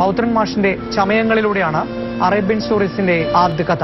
പൗത്രൻ മാഷിന്റെ ചമയങ്ങളിലൂടെയാണ് അറേബ്യൻ സ്റ്റോറീസിന്റെ ആദ്യ കഥ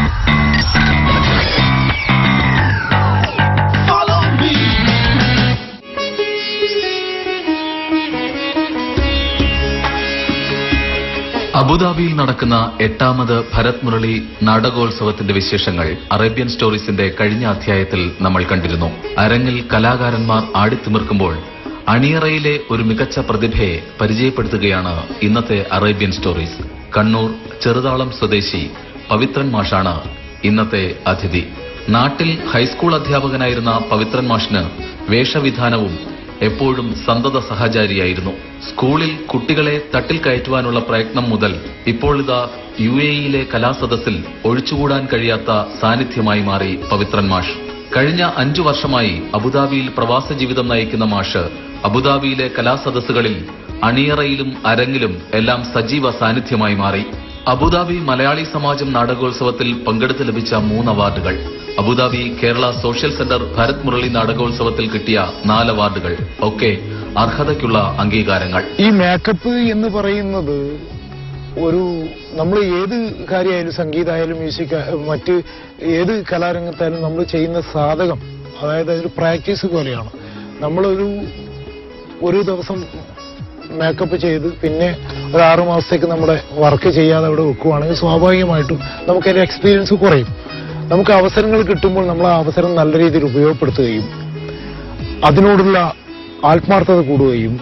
അബുദാബിയിൽ നടക്കുന്ന എട്ടാമത് ഭരത് മുരളി നാടകോത്സവത്തിന്റെ വിശേഷങ്ങൾ അറേബ്യൻ സ്റ്റോറീസിന്റെ കഴിഞ്ഞ അധ്യായത്തിൽ നമ്മൾ കണ്ടിരുന്നു അരങ്ങിൽ കലാകാരന്മാർ ആടിത്തിമിർക്കുമ്പോൾ അണിയറയിലെ ഒരു മികച്ച പ്രതിഭയെ പരിചയപ്പെടുത്തുകയാണ് ഇന്നത്തെ അറേബ്യൻ സ്റ്റോറീസ് കണ്ണൂർ ചെറുതാളം സ്വദേശി പവിത്രൻ മാഷാണ് ഇന്നത്തെ അതിഥി നാട്ടിൽ ഹൈസ്കൂൾ അധ്യാപകനായിരുന്ന പവിത്രൻ മാഷിന് വേഷവിധാനവും എപ്പോഴും സന്തത സഹചാരിയായിരുന്നു സ്കൂളിൽ കുട്ടികളെ തട്ടിൽ കയറ്റുവാനുള്ള പ്രയത്നം മുതൽ ഇപ്പോൾ ഇതാ യു എയിലെ കലാസദസ്സിൽ ഒഴിച്ചുകൂടാൻ കഴിയാത്ത സാന്നിധ്യമായി മാറി പവിത്രൻ മാഷ് കഴിഞ്ഞ അഞ്ചു വർഷമായി അബുദാബിയിൽ പ്രവാസ ജീവിതം നയിക്കുന്ന മാഷ് അബുദാബിയിലെ കലാസദസ്സുകളിൽ അണിയറയിലും അരങ്ങിലും എല്ലാം സജീവ സാന്നിധ്യമായി മാറി അബുദാബി മലയാളി സമാജം നാടകോത്സവത്തിൽ പങ്കെടുത്ത് ലഭിച്ച മൂന്ന് അവാർഡുകൾ Abu Dhabi Kerala social centre Bharat Murali നാടകോത്സവത്തിൽ കിട്ടിയ നാല് അവാർഡുകൾ ഒക്കെ അർഹതയ്ക്കുള്ള അംഗീകാരങ്ങൾ ഈ മേക്കപ്പ് എന്ന് പറയുന്നത് ഒരു നമ്മൾ ഏത് കാര്യമായാലും സംഗീതമായാലും മ്യൂസിക് മറ്റ് ഏത് കലാരംഗത്തായാലും നമ്മൾ ചെയ്യുന്ന സാധകം അതായത് അതൊരു പ്രാക്ടീസ് പോലെയാണ് നമ്മളൊരു ഒരു ദിവസം മേക്കപ്പ് ചെയ്ത് പിന്നെ ഒരു ആറു മാസത്തേക്ക് നമ്മുടെ വർക്ക് ചെയ്യാതെ അവിടെ വെക്കുവാണെങ്കിൽ സ്വാഭാവികമായിട്ടും നമുക്കതിന്റെ എക്സ്പീരിയൻസ് കുറയും നമുക്ക് അവസരങ്ങൾ കിട്ടുമ്പോൾ നമ്മൾ ആ അവസരം നല്ല രീതിയിൽ ഉപയോഗപ്പെടുത്തുകയും അതിനോടുള്ള ആത്മാർത്ഥത കൂടുകയും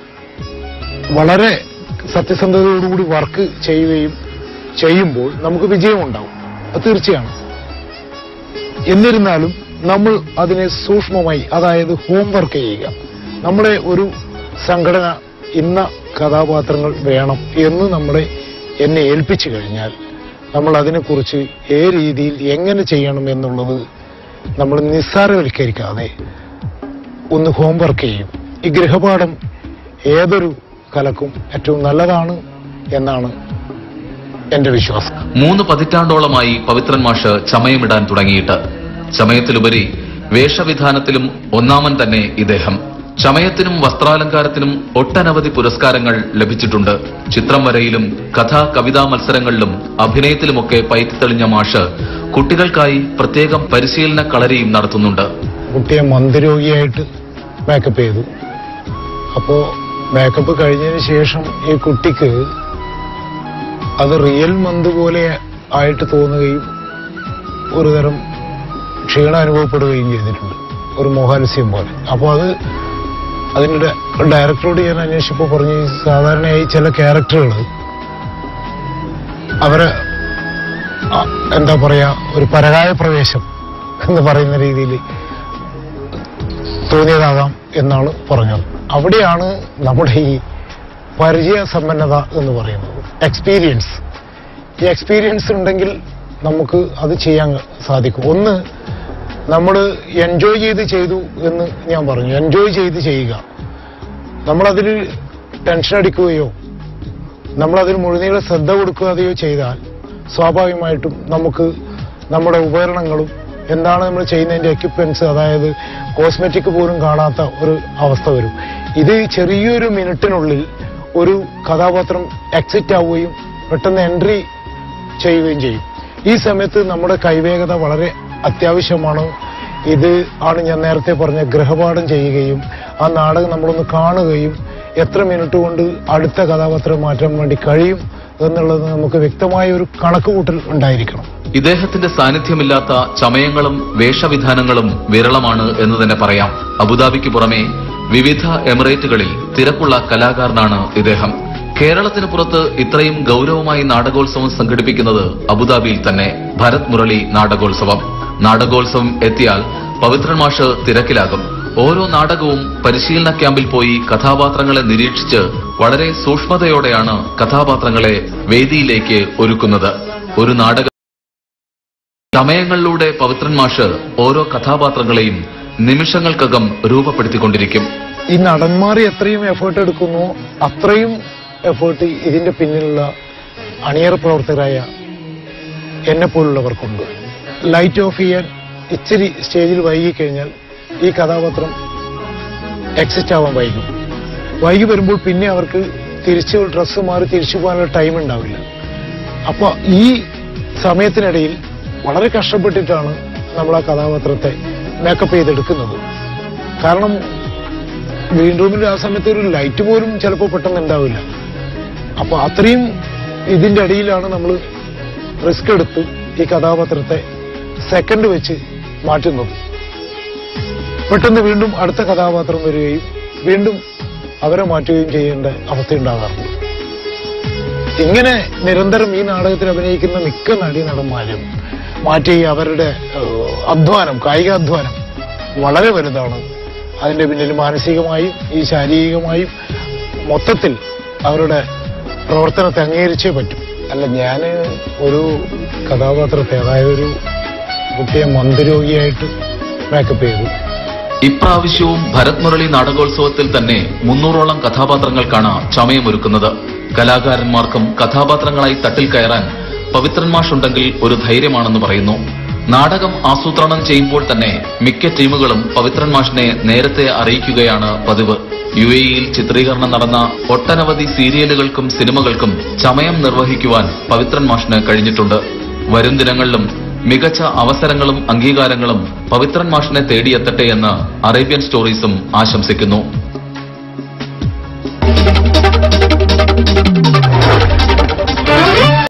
വളരെ സത്യസന്ധതയോടുകൂടി വർക്ക് ചെയ്യുകയും ചെയ്യുമ്പോൾ നമുക്ക് വിജയമുണ്ടാവും അത് തീർച്ചയാണ് എന്നിരുന്നാലും നമ്മൾ അതിനെ സൂക്ഷ്മമായി അതായത് ഹോംവർക്ക് ചെയ്യുക നമ്മുടെ ഒരു സംഘടന ഇന്ന കഥാപാത്രങ്ങൾ വേണം എന്ന് നമ്മളെ എന്നെ ഏൽപ്പിച്ചു കഴിഞ്ഞാൽ നമ്മൾ അതിനെക്കുറിച്ച് ഏ രീതിയിൽ എങ്ങനെ ചെയ്യണം എന്നുള്ളത് നമ്മൾ നിസ്സാരവൽക്കരിക്കാതെ ഒന്ന് ഹോംവർക്ക് ചെയ്യും ഈ ഗൃഹപാഠം ഏതൊരു കലക്കും ഏറ്റവും നല്ലതാണ് എന്നാണ് എന്റെ വിശ്വാസം മൂന്ന് പതിറ്റാണ്ടോളമായി പവിത്രൻ മാഷ് ചമയമിടാൻ തുടങ്ങിയിട്ട് ചമയത്തിലുപരി വേഷവിധാനത്തിലും ഒന്നാമൻ തന്നെ ഇദ്ദേഹം ചമയത്തിനും വസ്ത്രാലങ്കാരത്തിനും ഒട്ടനവധി പുരസ്കാരങ്ങൾ ലഭിച്ചിട്ടുണ്ട് ചിത്രം വരയിലും കഥാ കവിതാ മത്സരങ്ങളിലും അഭിനയത്തിലുമൊക്കെ പയറ്റിത്തെളിഞ്ഞ മാഷ് കുട്ടികൾക്കായി പ്രത്യേകം പരിശീലന കളരിയും നടത്തുന്നുണ്ട് കുട്ടിയെ മന്ദരോഗിയായിട്ട് മേക്കപ്പ് ചെയ്തു അപ്പോ മേക്കപ്പ് കഴിഞ്ഞതിന് ശേഷം ഈ കുട്ടിക്ക് അത് റിയൽ മന്ത് പോലെ ആയിട്ട് തോന്നുകയും ഒരു തരം ക്ഷീണം അനുഭവപ്പെടുകയും ചെയ്തിട്ടുണ്ട് ഒരു മോഹാലസ്യം പോലെ അപ്പോൾ അത് അതിൻ്റെ ഡയറക്ടറോട് ഞാൻ അന്വേഷിച്ചപ്പോൾ പറഞ്ഞു ഈ സാധാരണയായി ചില ക്യാരക്ടറുകൾ അവര് ആ, എന്താ പറയാ ഒരു പരകായ പ്രവേശം എന്ന് പറയുന്ന രീതിയിൽ തോന്നിയതാകാം എന്നാണ് പറഞ്ഞത് അവിടെയാണ് നമ്മുടെ ഈ പരിചയ സമ്പന്നത എന്ന് പറയുന്നത് എക്സ്പീരിയൻസ് ഈ എക്സ്പീരിയൻസ് ഉണ്ടെങ്കിൽ നമുക്ക് അത് ചെയ്യാൻ സാധിക്കും ഒന്ന് നമ്മൾ എൻജോയ് ചെയ്ത് ചെയ്തു എന്ന് ഞാൻ പറഞ്ഞു എൻജോയ് ചെയ്ത് ചെയ്യുക നമ്മളതിൽ ടെൻഷൻ അടിക്കുകയോ നമ്മളതിൽ മുഴുനീള ശ്രദ്ധ കൊടുക്കാതെയോ ചെയ്താൽ സ്വാഭാവികമായിട്ടും നമുക്ക് നമ്മുടെ ഉപകരണങ്ങളും എന്താണ് നമ്മൾ ചെയ്യുന്നതിന്റെ എക്യുപ്മെന്റ്സ് അതായത് കോസ്മെറ്റിക് പോലും കാണാത്ത ഒരു അവസ്ഥ വരും ഇത് ചെറിയൊരു മിനിറ്റിനുള്ളിൽ ഒരു കഥാപാത്രം എക്സിറ്റ് ആവുകയും പെട്ടെന്ന് എൻട്രി ചെയ്യുകയും ചെയ്യും ഈ സമയത്ത് നമ്മുടെ കൈവേഗത വളരെ അത്യാവശ്യമാണ് ഇത് ആണ് ഞാൻ നേരത്തെ പറഞ്ഞ ഗൃഹപാഠം ചെയ്യുകയും ആ നാടകം നമ്മളൊന്ന് കാണുകയും എത്ര മിനിറ്റ് കൊണ്ട് അടുത്ത കഥാപാത്രം മാറ്റാൻ വേണ്ടി കഴിയും എന്നുള്ളത് നമുക്ക് വ്യക്തമായ ഒരു കണക്കുകൂട്ടൽ ഉണ്ടായിരിക്കണം ഇദ്ദേഹത്തിന്റെ സാന്നിധ്യമില്ലാത്ത ചമയങ്ങളും വേഷവിധാനങ്ങളും വിരളമാണ് എന്ന് തന്നെ പറയാം അബുദാബിക്ക് പുറമെ വിവിധ എമിറേറ്റുകളിൽ തിരക്കുള്ള കലാകാരനാണ് ഇദ്ദേഹം കേരളത്തിന് പുറത്ത് ഇത്രയും ഗൗരവമായി നാടകോത്സവം സംഘടിപ്പിക്കുന്നത് അബുദാബിയിൽ തന്നെ ഭരത് മുരളി നാടകോത്സവം നാടകോത്സവം എത്തിയാൽ പവിത്രൻ മാഷ് തിരക്കിലാകും ഓരോ നാടകവും പരിശീലന ക്യാമ്പിൽ പോയി കഥാപാത്രങ്ങളെ നിരീക്ഷിച്ച് വളരെ സൂക്ഷ്മതയോടെയാണ് കഥാപാത്രങ്ങളെ വേദിയിലേക്ക് ഒരുക്കുന്നത് ഒരു നാടക സമയങ്ങളിലൂടെ പവിത്രൻ മാഷ് ഓരോ കഥാപാത്രങ്ങളെയും നിമിഷങ്ങൾക്കകം രൂപപ്പെടുത്തിക്കൊണ്ടിരിക്കും ഈ നടന്മാർ എത്രയും എഫേർട്ട് എടുക്കുന്നു അത്രയും എഫേർട്ട് ഇതിന്റെ പിന്നിലുള്ള അണിയറ പ്രവർത്തകരായ എന്നെ പോലുള്ളവർക്കുണ്ട് ലൈറ്റ് ഓഫ് ചെയ്യാൻ ഇച്ചിരി സ്റ്റേജിൽ വൈകിക്കഴിഞ്ഞാൽ ഈ കഥാപാത്രം എക്സിറ്റ് ആവാൻ വൈകും വൈകി വരുമ്പോൾ പിന്നെ അവർക്ക് തിരിച്ച് ഡ്രസ്സ് മാറി തിരിച്ചു പോകാനുള്ള ടൈം ഉണ്ടാവില്ല അപ്പൊ ഈ സമയത്തിനിടയിൽ വളരെ കഷ്ടപ്പെട്ടിട്ടാണ് നമ്മൾ ആ കഥാപാത്രത്തെ മേക്കപ്പ് ചെയ്തെടുക്കുന്നത് കാരണം ഗ്രീൻ റൂമിൽ ആ സമയത്ത് ഒരു ലൈറ്റ് പോലും ചിലപ്പോൾ പെട്ടെന്ന് ഉണ്ടാവില്ല അപ്പൊ അത്രയും ഇതിന്റെ അടിയിലാണ് നമ്മൾ റിസ്ക് എടുത്ത് ഈ കഥാപാത്രത്തെ സെക്കൻഡ് വെച്ച് മാറ്റുന്നത് പെട്ടെന്ന് വീണ്ടും അടുത്ത കഥാപാത്രം വരികയും വീണ്ടും അവരെ മാറ്റുകയും ചെയ്യേണ്ട അവസ്ഥയുണ്ടാകാറുണ്ട് ഇങ്ങനെ നിരന്തരം ഈ നാടകത്തിൽ അഭിനയിക്കുന്ന മിക്ക നടീ നടന്മാരും മാറ്റി അവരുടെ ഏഹ്, അധ്വാനം കായികാധ്വാനം വളരെ വലുതാണ് അതിന്റെ പിന്നിൽ മാനസികമായും ഈ ശാരീരികമായും മൊത്തത്തിൽ അവരുടെ പ്രവർത്തനത്തെ അംഗീകരിച്ചേ പറ്റും അല്ല ഞാൻ ഒരു കഥാപാത്രത്തെ അതായത് ഒരു കുട്ടിയെ മന്ദരോഗിയായിട്ട് മേക്കപ്പ് ചെയ്തു ഇപ്രാവശ്യവും ഭരത് മുരളി നാടകോത്സവത്തിൽ തന്നെ മുന്നൂറോളം കഥാപാത്രങ്ങൾക്കാണ് ചമയമൊരുക്കുന്നത് കലാകാരന്മാർക്കും കഥാപാത്രങ്ങളായി തട്ടിൽ കയറാൻ പവിത്രൻ മാഷുണ്ടെങ്കിൽ ഒരു ധൈര്യമാണെന്ന് പറയുന്നു നാടകം ആസൂത്രണം ചെയ്യുമ്പോൾ തന്നെ മിക്ക ടീമുകളും പവിത്രൻ മാഷിനെ നേരത്തെ അറിയിക്കുകയാണ് പതിവ് യു എയിൽ ചിത്രീകരണം നടന്ന ഒട്ടനവധി സീരിയലുകൾക്കും സിനിമകൾക്കും ചമയം നിർവഹിക്കുവാൻ പവിത്രൻ മാഷിന് കഴിഞ്ഞിട്ടുണ്ട് വരും ദിനങ്ങളിലും മികച്ച അവസരങ്ങളും അംഗീകാരങ്ങളും പവിത്രൻ മാഷിനെ തേടിയെത്തട്ടെ എന്ന് അറേബ്യൻ സ്റ്റോറീസും ആശംസിക്കുന്നു